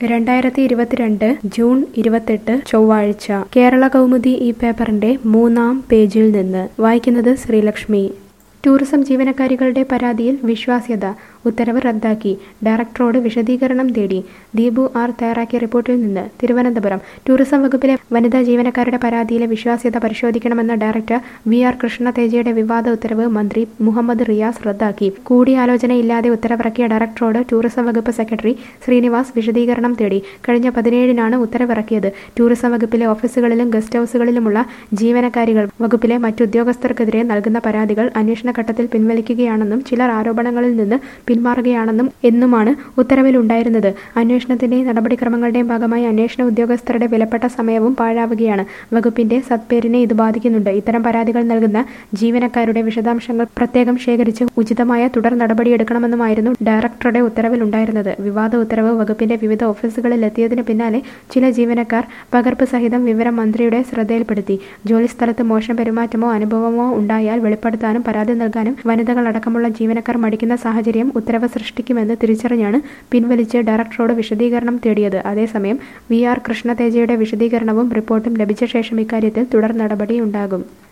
രണ്ടായിരത്തി ഇരുപത്തിരണ്ട് ജൂൺ ഇരുപത്തെട്ട് ചൊവ്വാഴ്ച കേരള കൗമുദി ഈ പേപ്പറിന്റെ മൂന്നാം പേജിൽ നിന്ന് വായിക്കുന്നത് ശ്രീലക്ഷ്മി ടൂറിസം ജീവനക്കാരികളുടെ പരാതിയിൽ വിശ്വാസ്യത ഉത്തരവ് റദ്ദാക്കി ഡയറക്ടറോട് വിശദീകരണം തേടി ദീപു ആർ തയ്യാറാക്കിയ റിപ്പോർട്ടിൽ നിന്ന് തിരുവനന്തപുരം ടൂറിസം വകുപ്പിലെ വനിതാ ജീവനക്കാരുടെ പരാതിയിലെ വിശ്വാസ്യത പരിശോധിക്കണമെന്ന ഡയറക്ടർ വി ആർ കൃഷ്ണ തേജയുടെ വിവാദ ഉത്തരവ് മന്ത്രി മുഹമ്മദ് റിയാസ് റദ്ദാക്കി കൂടിയാലോചനയില്ലാതെ ഉത്തരവിറക്കിയ ഡയറക്ടറോട് ടൂറിസം വകുപ്പ് സെക്രട്ടറി ശ്രീനിവാസ് വിശദീകരണം തേടി കഴിഞ്ഞ പതിനേഴിനാണ് ഉത്തരവിറക്കിയത് ടൂറിസം വകുപ്പിലെ ഓഫീസുകളിലും ഗസ്റ്റ് ഹൌസുകളിലുമുള്ള ജീവനക്കാരികൾ വകുപ്പിലെ മറ്റുദ്യോഗസ്ഥർക്കെതിരെ നൽകുന്ന പരാതികൾ അന്വേഷണഘട്ടത്തിൽ പിൻവലിക്കുകയാണെന്നും ചിലർ ആരോപണങ്ങളിൽ നിന്ന് പിന്മാറുകയാണെന്നും എന്നുമാണ് ഉത്തരവിലുണ്ടായിരുന്നത് അന്വേഷണത്തിന്റെയും നടപടിക്രമങ്ങളുടെയും ഭാഗമായി അന്വേഷണ ഉദ്യോഗസ്ഥരുടെ വിലപ്പെട്ട സമയവും പാഴാവുകയാണ് വകുപ്പിന്റെ സത്പേരിനെ ഇത് ബാധിക്കുന്നുണ്ട് ഇത്തരം പരാതികൾ നൽകുന്ന ജീവനക്കാരുടെ വിശദാംശങ്ങൾ പ്രത്യേകം ശേഖരിച്ച് ഉചിതമായ തുടർ നടപടിയെടുക്കണമെന്നുമായിരുന്നു ഡയറക്ടറുടെ ഉത്തരവിലുണ്ടായിരുന്നത് വിവാദ ഉത്തരവ് വകുപ്പിന്റെ വിവിധ ഓഫീസുകളിൽ എത്തിയതിന് പിന്നാലെ ചില ജീവനക്കാർ പകർപ്പ് സഹിതം വിവരം മന്ത്രിയുടെ ശ്രദ്ധയിൽപ്പെടുത്തി ജോലിസ്ഥലത്ത് മോശം പെരുമാറ്റമോ അനുഭവമോ ഉണ്ടായാൽ വെളിപ്പെടുത്താനും പരാതി നൽകാനും വനിതകളടക്കമുള്ള ജീവനക്കാർ മടിക്കുന്ന സാഹചര്യം ഉത്തരവ് സൃഷ്ടിക്കുമെന്ന് തിരിച്ചറിഞ്ഞാണ് പിൻവലിച്ച് ഡയറക്ടറോട് വിശദീകരണം തേടിയത് അതേസമയം വി ആർ കൃഷ്ണതേജയുടെ വിശദീകരണവും റിപ്പോർട്ടും ലഭിച്ച ശേഷം ഇക്കാര്യത്തിൽ തുടർ നടപടിയുണ്ടാകും